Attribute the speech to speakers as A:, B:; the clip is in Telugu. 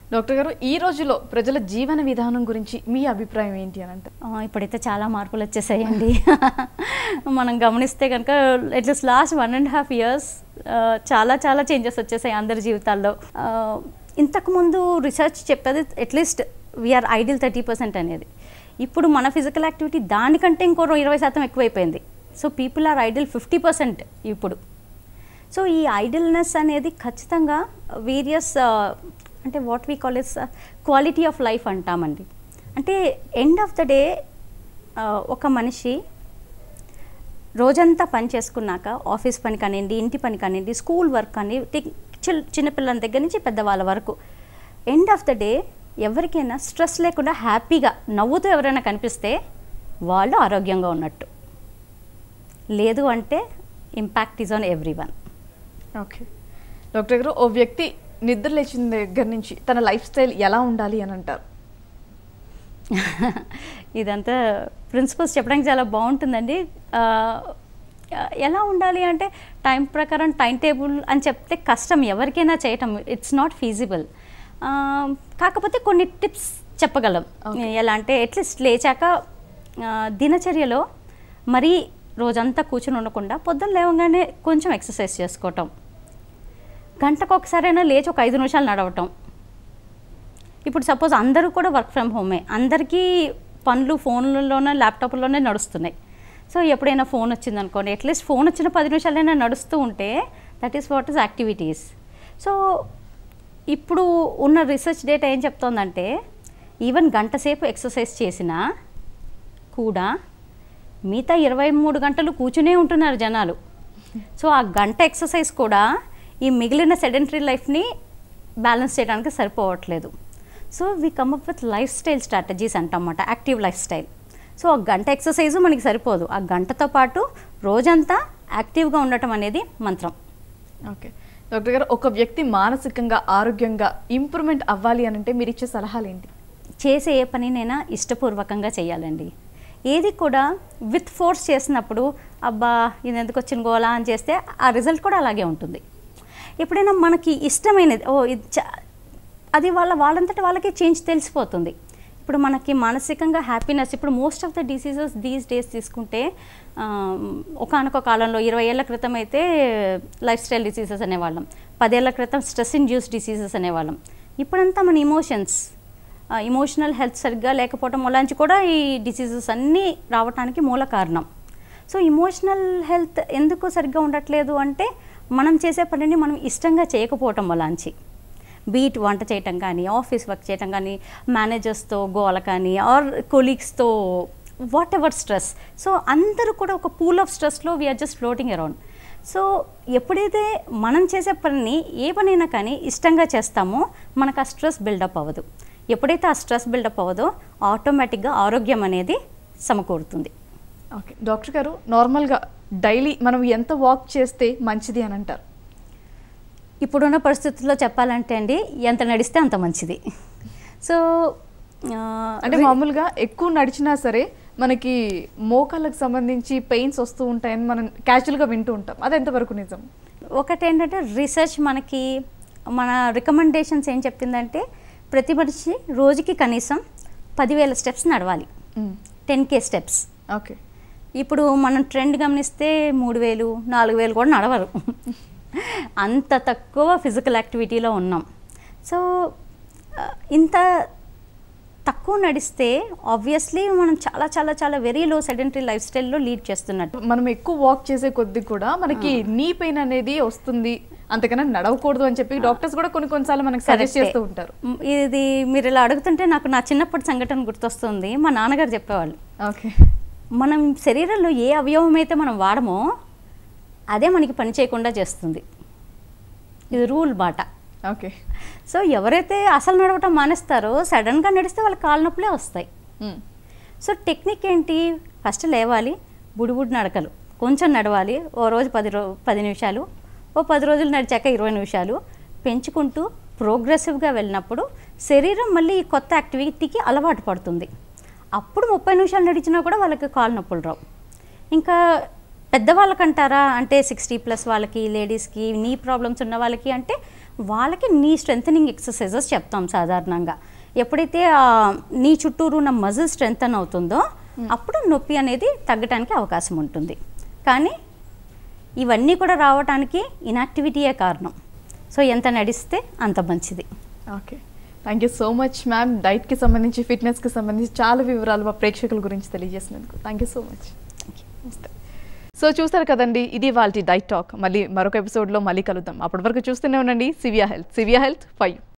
A: డాక్టర్ గారు ఈ రోజులో ప్రజల జీవన విధానం గురించి మీ అభిప్రాయం ఏంటి అని అంటే
B: ఆ, ఇప్పుడైతే చాలా మార్పులు వచ్చేసాయండి మనం గమనిస్తే కనుక at least last one and half years చాలా చాలా చేంజెస్ వచ్చేసాయి అందరి జీవితాల్లో ఆ, ఇంతకుముందు రీసెర్చ్ చెప్పేది at least we are idle thirty percent అనేది ఇప్పుడు మన ఫిజికల్ యాక్టివిటీ దానికంటే ఇంకో ఇరవై శాతం ఎక్కువైపోయింది so people are idle fifty percent ఇప్పుడు సో ఈ ఐడిల్నెస్ అనేది ఖచ్చితంగా వేరియస్ అంటే what we call is quality of life అంటామండి అంటే ఎండ్ ఆఫ్ ద డే ఒక మనిషి రోజంతా పని చేసుకున్నాక ఆఫీస్ పని కానివ్వండి ఇంటి పని కానివ్వండి స్కూల్ వర్క్ కానీ టి- చిల్ చిన్నపిల్లల దగ్గర నుంచి పెద్దవాళ్ళ వరకు ఎండ్ ఆఫ్ ద డే ఎవరికైనా స్ట్రెస్ లేకుండా హ్యాపీగా నవ్వుతూ ఎవరైనా కనిపిస్తే వాళ్ళు ఆరోగ్యంగా ఉన్నట్టు లేదు అంటే impact is on everyone
A: okay doctor గారు ఓ వ్యక్తి నిద్ర లేచిన దగ్గర నుంచి తన లైఫ్ స్టైల్ ఎలా ఉండాలి అని అంటారు
B: ఇదంతా ప్రిన్సిపల్స్ చెప్పడానికి చాలా బాగుంటుందండి ఆ, ఎలా ఉండాలి అంటే టైం ప్రకారం టైం టేబుల్ అని చెప్తే కష్టం ఎవరికైనా చేయటం ఇట్స్ నాట్ ఫీజిబుల్ కాకపోతే కొన్ని టిప్స్ చెప్పగలం
A: Okay.
B: ఎలా అంటే అట్లీస్ట్ లేచాక ఆ, దినచర్యలో మరీ రోజంతా కూర్చుని ఉండకుండా పొద్దున్న లేవగానే కొంచెం ఎక్సర్సైజ్ చేసుకోవటం గంటకు ఒకసారైనా లేచి ఒక ఐదు నిమిషాలు నడవటం ఇప్పుడు సపోజ్ అందరూ కూడా వర్క్ ఫ్రమ్ హోమే అందరికీ పనులు ఫోన్లలోనే ల్యాప్టాప్లోనే నడుస్తున్నాయి సో ఎప్పుడైనా ఫోన్ వచ్చింది అనుకోండి అట్లీస్ట్ ఫోన్ వచ్చిన పది నిమిషాలైనా నడుస్తూ ఉంటే that is what is activities so ఇప్పుడు ఉన్న రీసెర్చ్ డేటా ఏం చెప్తోందంటే ఈవెన్ గంట సేపు ఎక్సర్సైజ్ చేసినా కూడా మిగతా ఇరవై మూడు గంటలు కూర్చునే ఉంటున్నారు జనాలు సో ఆ గంట ఎక్సర్సైజ్ కూడా ఈ మిగిలిన సెడెంటరీ లైఫ్ని బ్యాలెన్స్ చేయడానికి సరిపోవట్లేదు so we come up with lifestyle strategies అంటమాట యాక్టివ్ లైఫ్ స్టైల్ సో ఆ గంట ఎక్సర్సైజ్ మనకి సరిపోదు ఆ గంటతో పాటు రోజంతా యాక్టివ్గా ఉండటం అనేది మంత్రం
A: ఓకే డాక్టర్ గారు ఒక వ్యక్తి మానసికంగా ఆరోగ్యంగా ఇంప్రూవ్మెంట్ అవ్వాలి అని అంటే మీరు ఇచ్చే సలహాలు ఏంటి
B: చేసే ఏ పనినైనా ఇష్టపూర్వకంగా చేయాలండి ఏది కూడా విత్ ఫోర్స్ చేసినప్పుడు అబ్బా ఇది ఎందుకు వచ్చిన గోలా అని చేస్తే ఆ రిజల్ట్ కూడా అలాగే ఉంటుంది ఎప్పుడైనా మనకి ఇష్టమైనది ఓ ఇది చా- అది వాళ్ళ వాళ్ళంతటి వాళ్ళకి చేంజ్ తెలిసిపోతుంది ఇప్పుడు మనకి మానసికంగా హ్యాపీనెస్ ఇప్పుడు most of the diseases these days తీసుకుంటే ఒకనొక కాలంలో ఇరవై ఏళ్ల క్రితం అయితే లైఫ్ స్టైల్ డిసీజెస్ అనేవాళ్ళం పదేళ్ల క్రితం స్ట్రెస్ ఇండ్యూస్ డిసీజెస్ అనేవాళ్ళం ఇప్పుడంతా మన ఇమోషన్స్ ఇమోషనల్ హెల్త్ సరిగ్గా లేకపోవడం వల్ల కూడా ఈ డిసీజెస్ అన్నీ రావడానికి మూల కారణం సో ఇమోషనల్ హెల్త్ ఎందుకు సరిగ్గా ఉండట్లేదు అంటే మనం చేసే పనిని మనం ఇష్టంగా చేయకపోవటం వల్లంచి బీట్ వంట చేయటం కానీ ఆఫీస్ వర్క్ చేయటం కానీ మేనేజర్స్తో గోల కానీ ఆర్ కొలీగ్స్తో వాట్ ఎవర్ స్ట్రెస్ సో అందరూ కూడా ఒక పూల్ ఆఫ్ స్ట్రెస్లో we are just floating around so ఎప్పుడైతే మనం చేసే పనిని ఏ పనైనా కానీ ఇష్టంగా చేస్తామో మనకు ఆ స్ట్రెస్ బిల్డప్ అవ్వదు ఎప్పుడైతే ఆ స్ట్రెస్ బిల్డప్ అవ్వదో ఆటోమేటిక్గా ఆరోగ్యం అనేది సమకూరుతుంది
A: ఓకే డాక్టర్ గారు నార్మల్గా డైలీ మనం ఎంత వాక్ చేస్తే మంచిది అని అంటారు
B: ఇప్పుడున్న పరిస్థితుల్లో చెప్పాలంటే అండి ఎంత నడిస్తే అంత మంచిది సో ఆ,
A: అంటే మామూలుగా ఎక్కువ నడిచినా సరే మనకి మోకాళ్ళకు సంబంధించి పెయిన్స్ వస్తూ ఉంటాయని మనం క్యాజువల్గా వింటూ ఉంటాం అది ఎంతవరకు నిజం
B: ఒకటి ఏంటంటే రీసెర్చ్ మనకి మన రికమెండేషన్స్ ఏం చెప్తుందంటే ప్రతి మనిషి రోజుకి కనీసం పదివేల స్టెప్స్ నడవాలి టెన్ కే స్టెప్స్
A: ఓకే
B: ఇప్పుడు మనం ట్రెండ్ గమనిస్తే మూడు వేలు నాలుగు వేలు కూడా నడవరు అంత తక్కువ ఫిజికల్ యాక్టివిటీలో ఉన్నాం సో ఆ, ఇంత తక్కువ నడిస్తే ఆబ్వియస్లీ మనం చాలా చాలా చాలా వెరీ లో సెడెంటరీ లైఫ్ స్టైల్లో లీడ్ చేస్తున్నట్టు
A: మనం ఎక్కువ వాక్ చేసే కొద్ది కూడా మనకి నీ పెయిన్ అనేది వస్తుంది అంతకన్నా నడవకూడదు అని చెప్పి డాక్టర్స్ కూడా కొన్ని కొన్నిసార్లు మనకి సజెస్ట్
B: Correct.
A: చేస్తూ ఉంటారు
B: మ్, ఇది మీరు ఇలా అడుగుతుంటే నాకు నా చిన్నప్పటి సంఘటన గుర్తొస్తుంది మా నాన్నగారు చెప్పేవాళ్ళు
A: ఓకే
B: మనం శరీరంలో ఏ అవయవం అయితే మనం వాడమో అదే మనకి పని చేయకుండా చేస్తుంది ఇది రూల్ బాట
A: ఓకే
B: సో ఎవరైతే అసలు నడవటం మానేస్తారో సడన్గా నడిస్తే వాళ్ళకి కాళ్ళ నొప్పులే వస్తాయి సో టెక్నిక్ ఏంటి ఫస్ట్ లేవాలి బుడిబుడి నడకలు కొంచెం నడవాలి ఓ రోజు పది రో పది నిమిషాలు ఓ పది రోజులు నడిచాక ఇరవై నిమిషాలు పెంచుకుంటూ ప్రోగ్రెసివ్గా వెళ్ళినప్పుడు శరీరం మళ్ళీ ఈ కొత్త యాక్టివిటీకి అలవాటు పడుతుంది అప్పుడు ముప్పై నిమిషాలు నడిచినా కూడా వాళ్ళకి కాళ్ళ నొప్పులు రావు ఇంకా పెద్దవాళ్ళకంటారా అంటే సిక్స్టీ ప్లస్ వాళ్ళకి లేడీస్కి నీ ప్రాబ్లమ్స్ ఉన్న వాళ్ళకి అంటే వాళ్ళకి నీ స్ట్రెంథనింగ్ ఎక్సర్సైజెస్ చెప్తాం సాధారణంగా ఎప్పుడైతే ఆ నీ చుట్టూరు ఉన్న మజిల్ స్ట్రెంథన్ అవుతుందో అప్పుడు నొప్పి అనేది తగ్గటానికి అవకాశం ఉంటుంది కానీ ఇవన్నీ కూడా రావటానికి ఇనాక్టివిటీయే కారణం సో ఎంత నడిస్తే అంత మంచిది
A: okay thank you so much ma'am డైట్కి సంబంధించి ఫిట్నెస్కి సంబంధించి చాలా వివరాలు మా ప్రేక్షకుల గురించి తెలియజేసినందుకు థ్యాంక్ యూ సో మచ్ నమస్తే సో చూస్తారు కదండి ఇది వాళ్ళ డైట్ టాక్ మళ్ళీ మరొక ఎపిసోడ్లో మళ్ళీ కలుద్దాం అప్పటి వరకు చూస్తూనే ఉండండి సివియా హెల్త్ సివియా హెల్త్ ఫైవ్